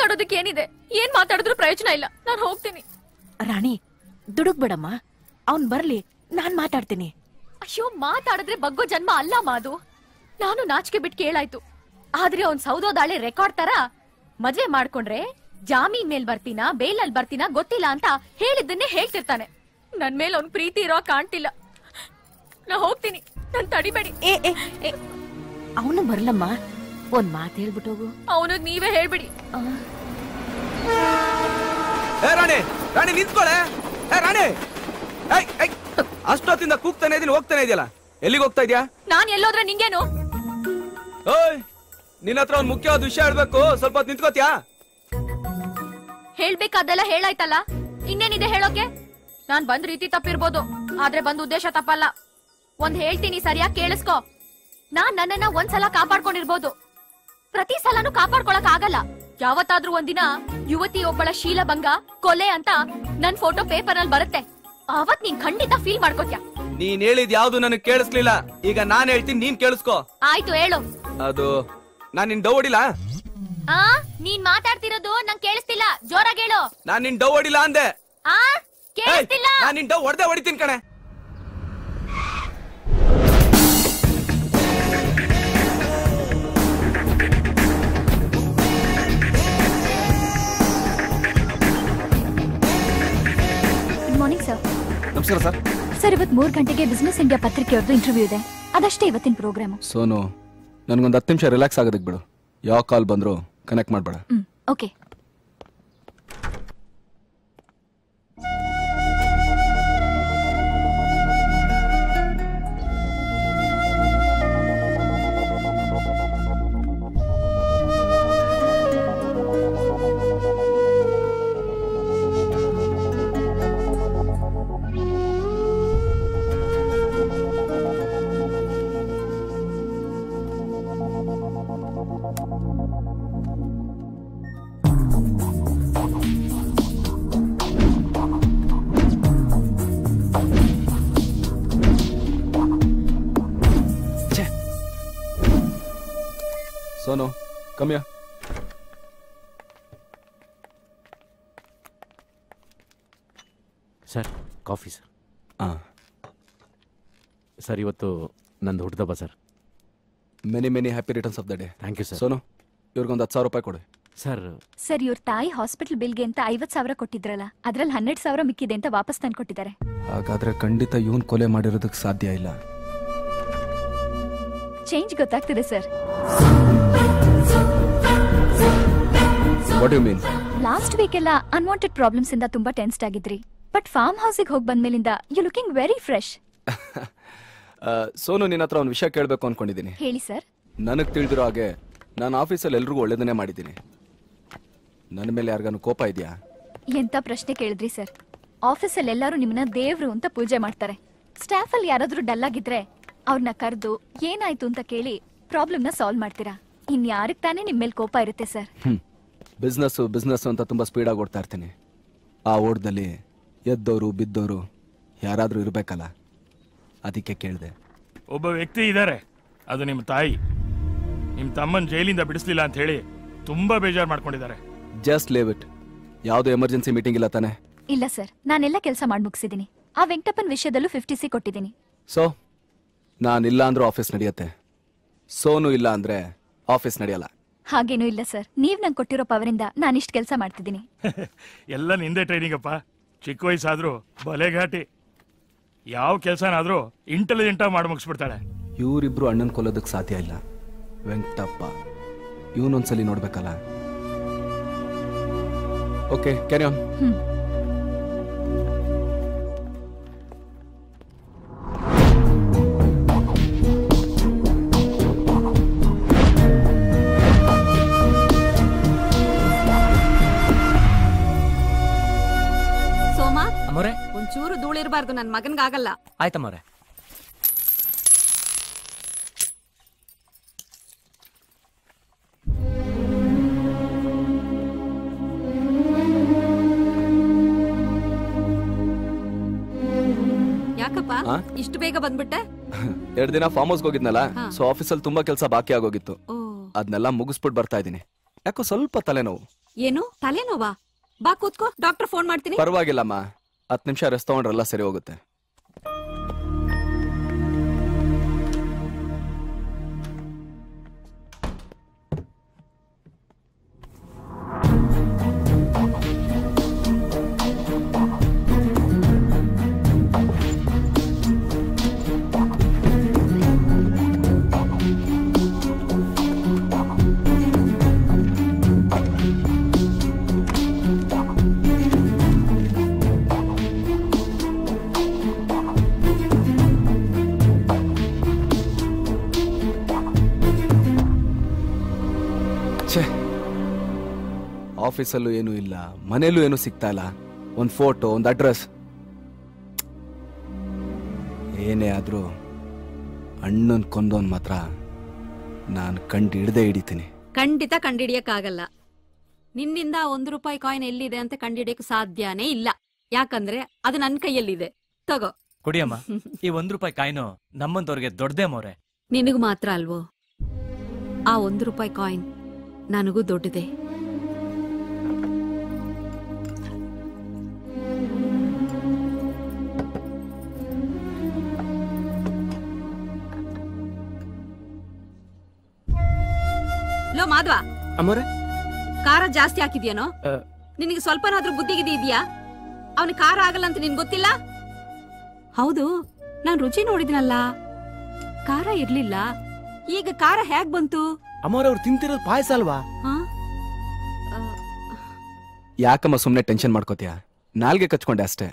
ಮಾತಾಡೋದಕ್ಕೆ ಏನಿದೆ ಏನ್ ಮಾತಾಡಿದ್ರು ಪ್ರಯೋಜನ ಇಲ್ಲ ನಾನು ಹೋಗ್ತೀನಿ ರಾಣಿ ದುಡುಕ್ಬೇಡಮ್ಮ ಅವ್ನ್ ಬರ್ಲಿ ನಾನ್ ಮಾತಾಡ್ತೀನಿ ಅಯ್ಯೋ ಮಾತಾಡಿದ್ರೆ ಬಗ್ಗೋ ಜನ್ಮ ಅಲ್ಲ ಮಾದು ನಾನು ನಾಚಿಕೆ ಬಿಟ್ಟು ಕೇಳಾಯ್ತು ಆದ್ರೆ ಅವ್ನ್ ಸೌದೋದಾಳೆ ರೆಕಾರ್ಡ್ ತರ ಮದ್ವೆ ಮಾಡ್ಕೊಂಡ್ರೆ ಜಾಮೀನ್ ಮೇಲ್ ಬರ್ತೀನಾ ಬೇಲಲ್ ಬರ್ತೀನಾ ಗೊತ್ತಿಲ್ಲ ಅಂತ ಹೇಳಿದ್ದನ್ನೇ ಹೇಳ್ತಿರ್ತಾನೆ ನನ್ ಮೇಲೆ ಅವ್ನ್ ಪ್ರೀತಿ ಇರೋ ಕಾಣ್ತಿಲ್ಲ ನಾ ಹೋಗ್ತೀನಿ ನನ್ ತಡಿಬೇಡಿ ಏ ಏ ಅವನು ಬರ್ಲಮ್ಮ ಒಂದ್ ಮಾತ್ ಹೇಳ್ಬಿಟ್ಟು ಹೋಗು ಅವನಿಗ್ ನೀವೇ ಹೇಳ್ಬಿಡಿ ಏ ರಾಣಿ ರಾಣಿ ನಿಂತ್ಕೊಳೆ ಏ ರಾಣಿ ಏಯ್, ಏಯ್, ಅಷ್ಟೊತ್ತಿಂದ ಕೂಗ್ತಾನೆ ಇದೀನಿ ಹೋಗ್ತಾನೆ ಇದೆಯಲ್ಲ ಎಲ್ಲಿಗೆ ಹೋಗ್ತಾ ಇದ್ಯಾ ನಾನ್ ಎಲ್ಲೋದ್ರೆ ನಿಂಗೇನು ಓಯ್ ನಿನ್ನ ಹತ್ರ ಒಂದ್ ಮುಖ್ಯವಾದ ವಿಷಯ ಹೇಳ್ಬೇಕು ಸ್ವಲ್ಪ ಹೊತ್ತು ನಿಂತ್ಕೋತ್ಯಾ ಹೇಳ್ಬೇಕಾದೆಲ್ಲ ಹೇಳಾಯ್ತಲ್ಲ ಇನ್ನೇನಿದೆ ಹೇಳೋಕೆ ನಾನ್ ಬಂದ್ ರೀತಿ ತಪ್ಪಿರ್ಬೋದು ಆದ್ರೆ ಬಂದ್ ಉದ್ದೇಶ ತಪ್ಪಲ್ಲ ಒಂದ್ ಹೇಳ್ತೀನಿ ಸರಿಯಾಗಿ ಕೇಳಿಸ್ಕೊ ನಾನ್ ನನ್ನನ್ನ ಒಂದ್ಸಲ ಕಾಪಾಡ್ಕೊಂಡಿರ್ಬೋದು ಪ್ರತಿ ಸಲನೂ ಕಾಪಾಡ್ಕೊಳಕ್ ಆಗಲ್ಲ ಯಾವತ್ತಾದ್ರೂ ಒಂದಿನ ಯುವತಿ ಒಬ್ಬಳ ಶೀಲಭಂಗ ಕೊಲೆ ಅಂತ ನನ್ ಫೋಟೋ ಪೇಪರ್ ಅಲ್ಲಿ ಬರುತ್ತೆ ಅವತ್ ನೀನ್ ಖಂಡಿತ ಫೀಲ್ ಮಾಡ್ಕೋತ್ಯಾ ನೀನ್ ಹೇಳಿದ್ ಯಾವ್ದು ನನಗೆ ಕೇಳಿಸ್ಲಿಲ್ಲ ಈಗ ನಾನ್ ಹೇಳ್ತೀನಿ ನೀನ್ ಕೇಳಿಸ್ಕೋ ಆಯ್ತು ಹೇಳು ಅದು ನಾನ್ ನಿನ್ ಡವ್ ಹೊಡಿಲ್ಲ ಆ ನೀನ್ ಮಾತಾಡ್ತಿರೋದು ನಂಗ್ ಕೇಳಿಸ್ತಿಲ್ಲ ಜೋರಾಗಿ ಹೇಳು ನಾನ್ ನಿನ್ ಡವ್ ಹೊಡಿಲ್ಲ ಅಂದೆ ಆ ಏಯ್, ಕೇಳಿಸ್ತಿಲ್ಲ ನಾನ್ ನಿನ್ ಡವ್ ಹೊಡೆದೇ ಹೊಡಿತೀನಿ ಕಣೆ ಗುಡ್ ಮಾರ್ನಿಂಗ್ ಸರ್ ನಮಸ್ಕಾರ ಸರ್ ಸರ್ ಇವತ್ತು ಮೂರು ಗಂಟೆಗೆ ಬಿಸ್ನೆಸ್ ಇಂಡಿಯಾ ಪತ್ರಿಕೆಯವ್ರದ್ದು ಇಂಟರ್ವ್ಯೂ ಇದೆ ಅದಷ್ಟೇ ಇವತ್ತಿನ ಪ್ರೋಗ್ರಾಮು ಸೋನು ನನ್ಗೊಂದು ಹತ್ತು ನಿಮಿಷ ರಿಲ್ಯಾಕ್ಸ್ ಆಗೋದಕ್ಕೆ ಬಿಡು ಯಾವ ಕಾಲ್ ಬಂದ್ರು ಕನೆಕ್ಟ್ ಮಾಡ್ಬೇಡ ಹ್ಮ್ ಓಕೆ ಸೋನು ಕಮ್ಮಿಯ ಸರ್ ಕಾಫಿ ಸರ್ ಹಾಂ ಸರ್ ಇವತ್ತು ನಂದು ಹುಟ್ಟಿದಬ್ಬ sir many many happy returns of the day thank you sir Sonu ಇವ್ರಿಗೊಂದು ಹತ್ತು ಸಾವಿರ ರೂಪಾಯಿ ಕೊಡಿ ಸರ್ ಸರ್ ಇವ್ರ ತಾಯಿ ಹಾಸ್ಪಿಟಲ್ ಬಿಲ್ಗೆ ಅಂತ ಐವತ್ ಸಾವಿರ ಕೊಟ್ಟಿದ್ರಲ್ಲ ಅದ್ರಲ್ಲಿ ಹನ್ನೆರಡು ಸಾವಿರ ಮಿಕ್ಕಿದೆ ಅಂತ ವಾಪಸ್ ತಂದು ಕೊಟ್ಟಿದ್ದಾರೆ ಹಾಗಾದ್ರೆ ಖಂಡಿತ ಇವನ್ ಕೊಲೆ ಮಾಡಿರೋದಕ್ಕೆ ಸಾಧ್ಯ ಇಲ್ಲ ಚೇಂಜ್ ಗೊತ್ತಾಗ್ತಿದೆ sir what you mean last week ಎಲ್ಲ ಅನ್ವಾಂಟೆಡ್ ಪ್ರಾಬ್ಲಮ್ಸ್ ಇಂದ ತುಂಬಾ ಟೆನ್ಸ್ಡ್ ಆಗಿದ್ರಿ ಬಟ್ ಫಾರ್ಮ್ ಹೌಸಿಗೆ ಹೋಗಿ ಬಂದ್ಮೇಲಿಂದ you looking very fresh Sonu ನಿನ್ನ ಹತ್ರ ಒಂದು ವಿಷಯ ಕೇಳಬೇಕು ಅನ್ಕೊಂಡಿದ್ದೀನಿ ಹೇಳಿ ಸರ್ ನನಗೆ ತಿಳಿದಿರೋ ಹಾಗೆ ನಾನು ಆಫೀಸಲ್ಲಿ ಎಲ್ರಿಗೂ ಒಳ್ಳೇದನ್ನೇ ಮಾಡಿದ್ದೀನಿ ನನ್ನ ಮೇಲೆ ಯಾರಿಗಾನು ಕೋಪ ಇದೆಯಾ ಎಂತ ಪ್ರಶ್ನೆ ಕೇಳಿದ್ರಿ ಸರ್ ಆಫೀಸಲ್ಲಿ ಎಲ್ಲರೂ ನಿಮ್ಮನ್ನ ದೇವ್ರು ಅಂತ ಪೂಜೆ ಮಾಡ್ತಾರೆ ಸ್ಟಾಫ್ ಅಲ್ಲಿ ಯಾರಾದ್ರೂ ಡಲ್ ಆಗಿದ್ರೆ ಅವ್ರನ್ನ ಕರೆದು ಏನಾಯ್ತು ಅಂತ ಕೇಳಿ ಪ್ರಾಬ್ಲಮ್ನ ಸಾಲ್ವ್ ಮಾಡ್ತೀರಾ ಇನ್ ಯಾರಿಗ್ ತಾನೇ ನಿಮ್ ಮೇಲೆ ಕೋಪ ಇರುತ್ತೆ ಸರ್ ಹ್ಞೂ ಬಿಸ್ನೆಸ್ಸು ಬಿಸ್ನೆಸ್ಸು ಅಂತ ತುಂಬ ಸ್ಪೀಡಾಗಿ ಓಡ್ತಾ ಇರ್ತೀನಿ ಆ ಓಟದಲ್ಲಿ ಎದ್ದೋರು ಬಿದ್ದೋರು ಯಾರಾದರೂ ಇರಬೇಕಲ್ಲ ಅದಕ್ಕೆ ಕೇಳಿದೆ ಒಬ್ಬ ವ್ಯಕ್ತಿ ಇದ್ದಾರೆ ಅದು ನಿಮ್ಮ ತಾಯಿ ನಿಮ್ಮ ತಮ್ಮನ್ ಜೈಲಿಂದ ಬಿಡಿಸ್ಲಿಲ್ಲ ಅಂತ ಹೇಳಿ ತುಂಬಾ ಬೇಜಾರು ಮಾಡ್ಕೊಂಡಿದ್ದಾರೆ ಜಸ್ಟ್ ಲೇವ್ ಇಟ್ ಯಾವುದೋ ಎಮರ್ಜೆನ್ಸಿ ಮೀಟಿಂಗ್ ಇಲ್ಲ ತಾನೆ ಇಲ್ಲ ಸರ್ ನಾನೆಲ್ಲ ಕೆಲಸ ಮಾಡಿ ಮುಗಿಸಿದೀನಿ ಆ ವೆಂಕಟಪ್ಪನ್ ವಿಷಯದಲ್ಲೂ ಫಿಫ್ಟಿ ಸಿ ಕೊಟ್ಟಿದ್ದೀನಿ ಸೊ ನಾನಿಲ್ಲ ಅಂದ್ರೂ ಆಫೀಸ್ ನಡೆಯುತ್ತೆ ಸೋನು ಇಲ್ಲ ಅಂದ್ರೆ ಆಫೀಸ್ ನಡೆಯಲ್ಲ ಹಾಗೇನೂ ಇಲ್ಲ ಸರ್ ನೀವ್ ನಂಗೆ ಕೊಟ್ಟಿರೋ ಪವರಿಂದ ನಾನಿಷ್ಟು ಕೆಲಸ ಮಾಡ್ತಿದ್ದೀನಿ ಎಲ್ಲ ನಿಂದೆ ಟ್ರೈನಿಂಗ್ ಅಪ್ಪ ಚಿಕ್ಕ ವಯಸ್ಸಾದ್ರೂ ಬಲೆ ಘಾಟಿ ಯಾವ ಕೆಲಸನಾದ್ರೂ ಇಂಟೆಲಿಜೆಂಟ್ ಆಗಿ ಮಾಡಿ ಮುಗಿಸ್ಬಿಡ್ತಾಳೆ ಇವರಿಬ್ರು ಅಣ್ಣನ ಕೊಲ್ಲೋದಕ್ಕೆ ಸಾಧ್ಯ ಇಲ್ಲ ವೆಂಕಟಪ್ಪ ಇವನೊಂದ್ಸಲಿ ನೋಡ್ಬೇಕಲ್ಲ okay carry on hmm Soma ಅಮ್ಮೋರೆ ಒಂಚೂರು ಧೂಳಿರ್ಬಾರ್ದು ನನ್ ಮಗನ್ಗಾಗಲ್ಲ ಆಯ್ತಮ್ಮವ್ರೆ ಯಾಕಪ್ಪ ಆ? ಇಷ್ಟು ಬೇಗ ಬಂದ್ಬಿಟ್ಟೆ ಎರಡು ದಿನ ಫಾರ್ಮ್ ಹೌಸ್ಗೆ ಹೋಗಿದ್ನಲ್ಲ ಹಾ. ಸೊ ಆಫೀಸಲ್ಲಿ ತುಂಬಾ ಕೆಲಸ ಬಾಕಿ ಆಗೋಗಿತ್ತು ಓ ಅದನ್ನೆಲ್ಲ ಮುಗಿಸ್ಬಿಟ್ಟು ಬರ್ತಾ ಇದ್ದೀನಿ ಯಾಕೋ ಸ್ವಲ್ಪ ತಲೆನೋವು ಏನು ತಲೆನೋವಾ ಬಾ ಕೂತ್ಕೋ ಡಾಕ್ಟರ್ ಫೋನ್ ಮಾಡ್ತೀನಿ ಪರವಾಗಿಲ್ಲಮ್ಮ ಹತ್ತು ನಿಮಿಷ ರೆಸ್ಟ್ ತಗೊಂಡ್ರೆಲ್ಲ ಸರಿ ಹೋಗುತ್ತೆ ಛೇ ಆಫೀಸಲ್ಲೂ ಏನೂ ಇಲ್ಲ ಮನೇಲೂ ಏನೂ ಸಿಗ್ತಾ ಇಲ್ಲ ಒಂದು ಫೋಟೋ ಒಂದು ಅಡ್ರೆಸ್ ಏನೇ ಆದರೂ ಅಣ್ಣನ ಕೊಂದೋನ್ ಮಾತ್ರ ನಾನು ಕಂಡು ಹಿಡ್ದೇ ಹಿಡಿತೀನಿ ಖಂಡಿತ ಕಂಡಿಡಿಯಕ್ಕಾಗಲ್ಲ ನಿನ್ನಿಂದ ಒಂದು ರೂಪಾಯಿ ಕಾಯಿನ್ ಎಲ್ಲಿದೆ ಅಂತ ಕಂಡಿಡಿಯಕ್ ಸಾಧ್ಯನೇ ಇಲ್ಲ ಯಾಕಂದ್ರೆ ಅದು ನನ್ ಕೈಯಲ್ಲಿದೆ ತಗೋ ಕುಡಿಯಮ್ಮ ಈ ಒಂದ್ ರೂಪಾಯಿ ಕಾಯಿನು ನಮ್ಮಂತವ್ರಿಗೆ ದೊಡ್ಡದೇ ಮೋರೆ ನಿನಗೂ ಮಾತ್ರ ಅಲ್ವೋ ಆ ಒಂದು ರೂಪಾಯಿ ಕಾಯಿನ್ ನನಗೂ ದೊಡ್ಡದೆ ಲೋ ಮಾಧವ ಅಮ್ಮೋರೆ ಖಾರ ಜಾಸ್ತಿ ಹಾಕಿದ್ಯಾನೋ ಅ. ನಿನಗೆ ಸ್ವಲ್ಪನಾದ್ರೂ ಬುದ್ಧಿಗಿದ್ದಿ ಇದೆಯಾ ಅವನಿಗೆ ಖಾರ ಆಗಲ್ಲ ಅಂತ ನಿನ್ ಗೊತ್ತಿಲ್ಲ ಹೌದು ನಾನ್ ರುಚಿ ನೋಡಿದ್ನಲ್ಲ ಖಾರ ಇರ್ಲಿಲ್ಲ ಈಗ ಖಾರ ಹೇಗ್ ಬಂತು ಅಮ್ಮವ್ರ ಅವ್ರು ತಿಂತಿರೋದು ಪಾಯಸ ಅಲ್ವಾ ಹಾ ಯಾಕಮ್ಮ ಸುಮ್ಮನೆ ಟೆನ್ಷನ್ ಮಾಡ್ಕೋತೀಯ ನಾಲ್ಗೆ ಕಚ್ಕೊಂಡೆ ಅಷ್ಟೇ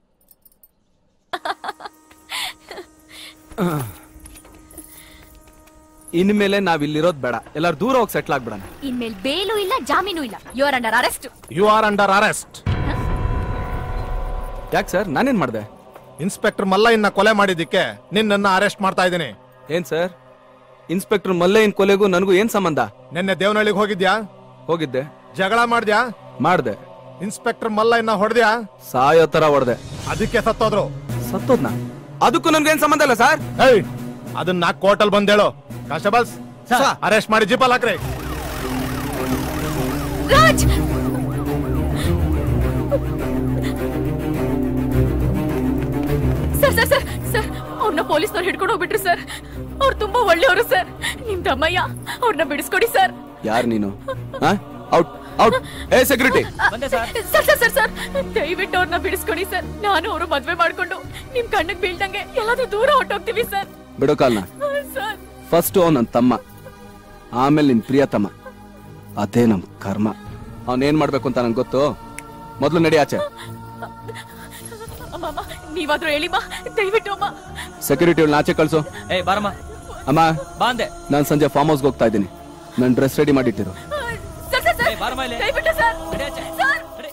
ಇನ್ಮೇಲೆ ನಾವ್ ಇಲ್ಲಿರೋದ್ ಬೇಡ ಎಲ್ಲಾರು ದೂರ ಹೋಗಿ ಸೆಟ್ಲ್ ಆಗ್ಬಿಡಣ ಇನ್ಮೇಲ್ ಬೇಲು ಇಲ್ಲ ಜಾಮೀನು ಇಲ್ಲ you are under arrest you are under arrest ಯಾಕೆ ಸರ್ ನಾನೇನ್ ಮಾಡ್ದೆ ಇನ್ಸ್ಪೆಕ್ಟರ್ ಮಲ್ಲಯ್ಯನ ಕೊಲೆ ಮಾಡಿದ್ದಕ್ಕೆ ನಿನ್ನನ್ನ ಅರೆಸ್ಟ್ ಮಾಡ್ತಾ ಇದ್ದೀನಿ ಏನ್ ಸರ್ ಇನ್ಸ್ಪೆಕ್ಟರ್ ಮಲ್ಲಯ್ಯನ್ ಕೊಲೆಗೂ ನನಗೂ ಏನ್ ಸಂಬಂಧ ನಿನ್ನೆ ದೇವನಹಳ್ಳಿಗೆ ಹೋಗಿದ್ಯಾ ಹೋಗಿದ್ದೆ ಜಗಳ ಮಾಡ್ದ್ಯಾ ಮಾಡ್ದೆ ಇನ್ಸ್ಪೆಕ್ಟರ್ ಮಲ್ಲಯ್ಯನ ಹೊಡೆದ್ಯಾ ಸಾಯೋ ತರ ಹೊಡೆದೆ ಅದಕ್ಕೆ ಸತ್ತೋದ್ರು ಸತ್ತೋದ್ನ ಅದಕ್ಕೂ ನನ್ಗೇನ್ ಸಂಬಂಧ ಇಲ್ಲ ಸರ್ ಏಯ್ ಅದನ್ನ ಕೋರ್ಟಲ್ ಬಂದೇಳು ಕಾನ್ಸ್ಟೇಬಲ್ಸ್ ಅರೆಸ್ಟ್ ಮಾಡಿ ಜೀಪಲ್ ಹಾಕ್ರಿ Raj sir sir sir sir ಅವ್ರನ್ನ ಪೊಲೀಸ್ನವ್ರು ಹಿಡ್ಕೊಂಡು ಹೋಗ್ಬಿಟ್ರು ಸರ್ ಅವ್ರು ತುಂಬಾ ಒಳ್ಳೆಯವರು ಸರ್ ನಿಮ್ ತಮ್ಮಯ್ಯ ಅವ್ರನ್ನ ಬಿಡಿಸ್ಕೊಡಿ ಸರ್ ಯಾರ್ ನೀನು ಔಟ್ ಔಟ್ ಏ ಸೆಕ್ಯೂರಿಟಿ ಬಂದೆ sir sir sir sir sir ದಯವಿಟ್ಟು ಅವ್ರನ್ನ ಬಿಡಿಸ್ಕೊಡಿ ಸರ್ ನಾನು ಅವರು ಮದ್ವೆ ಮಾಡ್ಕೊಂಡು ನಿಮ್ ಕಣ್ಣಿಗೆ ಬೀಳ್ದಂಗೆ ಎಲ್ಲಾದ್ರೂ ದೂರ ಹೊಟ್ಟೋಗ್ತೀವಿ ಸರ್ ಬಿಡೋ ಕಾಲ್ನ ಸರ್ ಫಸ್ಟ್ ನನ್ನ ತಮ್ಮ ಆಮೇಲೆ ನಿನ್ ಪ್ರಿಯತಮ ಅದೇ ನಮ್ ಕರ್ಮ ಅವನೇನ್ ಮಾಡ್ಬೇಕು ಅಂತ ನಂಗೆ ಗೊತ್ತು ಮೊದ್ಲು ನಡಿ ಆಚೆ ಅಮ್ಮ ಅಮ್ಮ ನೀವಾದ್ರೂ ಹೇಳಿಮ್ಮ ದಯವಿಟ್ಟು ಅಮ್ಮ ಸೆಕ್ಯೂರಿಟಿ ಆಚೆ ಕಳ್ಸು ಏ ಬಾರಮ್ಮ ಅಮ್ಮ ಬಾಂದೆ ನಾನ್ ಸಂಜೆ ಫಾರ್ಮ್ ಹೌಸ್ಗೆ ಹೋಗ್ತಾ ಇದ್ದೀನಿ ನನ್ ಡ್ರೆಸ್ ರೆಡಿ ಮಾಡಿಟ್ಟಿರು ಸರ್ ಸರ್ ಏ ಸರ್ ಬಾರಮ್ಮ ಇಲ್ಲಿ ದಯವಿಟ್ಟು ಸರ್ ನಡಿ ಆಚೆ. ಸರ್ ನಡಿ.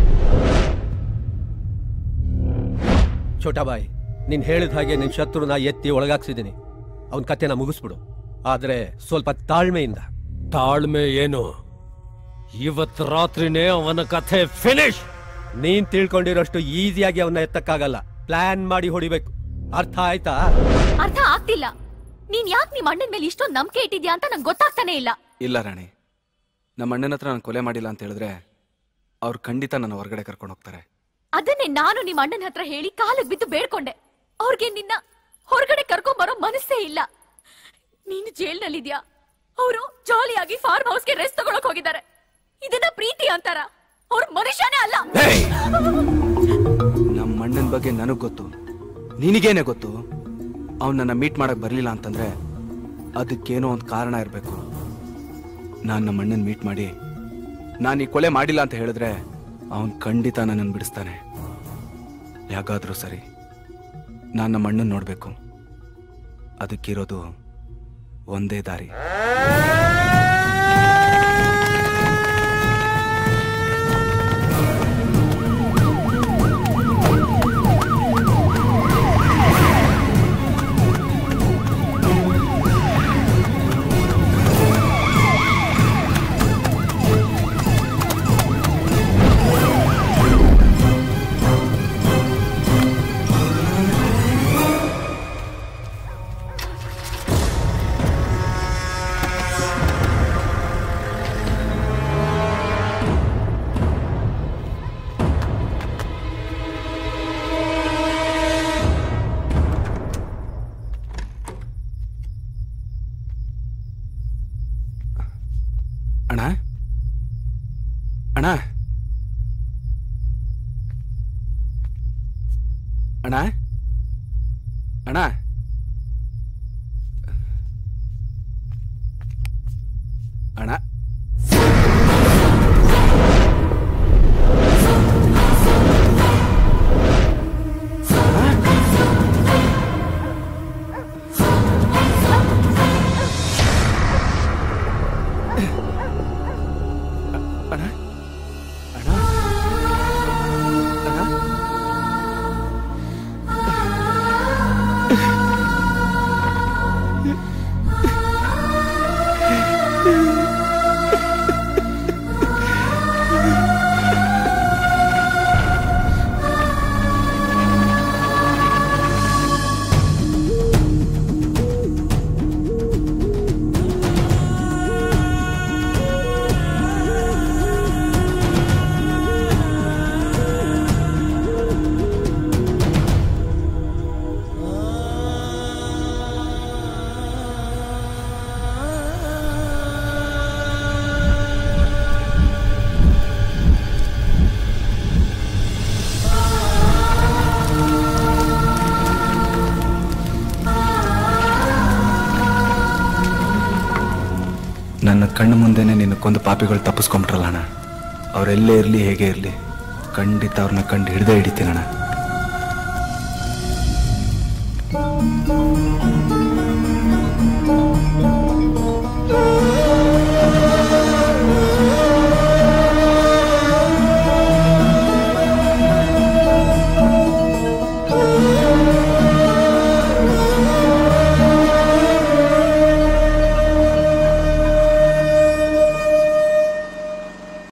ಛೋಟಾಬಾಯ್ ನೀನ್ ಹೇಳಿದ ಹಾಗೆ ನಿನ್ ಶತ್ರುನ ಎತ್ತಿ ಒಳಗಾಕ್ಸಿದ್ದೀನಿ ಅವನ್ ಕತೆನ ಮುಗಿಸ್ಬಿಡು ಆದ್ರೆ ಸ್ವಲ್ಪ ತಾಳ್ಮೆಯಿಂದ ತಾಳ್ಮೆ ಏನು ಇವತ್ ರಾತ್ರಿನೇ ಅವನ ಕಥೆ ಫಿನಿಶ್ ನೀನ್ ತಿಳ್ಕೊಂಡಿರೋಷ್ಟು ಈಸಿಯಾಗಿ ಅವನ್ನ ಎತ್ತಕ್ಕಾಗಲ್ಲ ಪ್ಲಾನ್ ಮಾಡಿ ಹೊಡಿಬೇಕು ಅರ್ಥ ಆಯ್ತಾ ಅರ್ಥ ಆಗ್ತಿಲ್ಲ ನೀನ್ ಯಾಕೆ ನಿಮ್ ಅಣ್ಣನ ಮೇಲೆ ಇಷ್ಟೊಂದು ನಂಬಿಕೆ ಇಟ್ಟಿದ್ಯಾ ಅಂತ ನಂಗೆ ಗೊತ್ತಾಗ್ತಾನೆ ಇಲ್ಲ ಇಲ್ಲ ರಾಣಿ ನಮ್ಮ ಅಣ್ಣನ ಹತ್ರ ನಾನು ಕೊಲೆ ಮಾಡಿಲ್ಲ ಅಂತ ಹೇಳಿದ್ರೆ ಅವ್ರು ಖಂಡಿತ ನನ್ನ ಹೊರಗಡೆ ಕರ್ಕೊಂಡು ಹೋಗ್ತಾರೆ ಅದನ್ನೇ ನಾನು ನಿಮ್ ಅಣ್ಣನ ಹತ್ರ ಹೇಳಿ ಕಾಲಿಗೆ ಬಿದ್ದು ಬೇಡ್ಕೊಂಡೆ ಅವ್ರಿಗೆ ನಿನ್ನ ಹೊರಗಡೆ ಕರ್ಕೊಂಡ್ ಬರೋ ಮನಸ್ಸೇ ಇಲ್ಲ ನೀನು ಜೈಲ್ನಲ್ಲಿದ್ಯಾ ಅವರು ಜಾಲಿಯಾಗಿ ಫಾರ್ಮ್ ಹೌಸ್ಗೆ ರೆಸ್ಟ್ ತಗೊಳಕ್ ಹೋಗಿದ್ದಾರೆ ಇದನ್ನ ಪ್ರೀತಿ ಅಂತಾರ ಅವ್ರ ಮನುಷ್ಯನೇ ಅಲ್ಲ ನಮ್ಮ ಅಣ್ಣನ ಬಗ್ಗೆ ನನಗ್ ಗೊತ್ತು ನಿನಗೇನೆ ಗೊತ್ತು ಅವ್ನು ನನ್ನ ಮೀಟ್ ಮಾಡಕ್ ಬರ್ಲಿಲ್ಲ ಅಂತಂದ್ರೆ ಅದಕ್ಕೇನೋ ಒಂದು ಕಾರಣ ಇರಬೇಕು ನಾನು ನಮ್ಮ ಅಣ್ಣನ ಮೀಟ್ ಮಾಡಿ ನಾನು ಈ ಕೊಲೆ ಮಾಡಿಲ್ಲ ಅಂತ ಹೇಳಿದ್ರೆ ಅವನ್ ಖಂಡಿತ ನನ್ನನ್ನು ಬಿಡಿಸ್ತಾನೆ ಯಾಕಾದ್ರೂ ಸರಿ ನಾನು ನಮ್ಮ ಅಣ್ಣನ ನೋಡ್ಬೇಕು ಅದಕ್ಕಿರೋದು ಒಂದೇ ದಾರಿ ಅಣ್ಣ ಅಣ್ಣ ಅಣ್ಣ ಅಣ್ಣ ಅಣ್ಣ ಅಣ್ಣ ಅಣ್ಣ ನನ್ನ ಕಣ್ಣು ಮುಂದೆನೆ ನಿನ್ನ ಕೊಂದು ಪಾಪಿಗಳು ತಪ್ಪಿಸ್ಕೊಂಬಿಟ್ರಲ್ಲ ಅಣ್ಣ ಅವರೆಲ್ಲೇ ಇರಲಿ ಹೇಗೆ ಇರಲಿ ಖಂಡಿತ ಅವ್ರನ್ನ ಕಂಡು ಹಿಡ್ದೇ ಹಿಡಿತೀನಣ್ಣ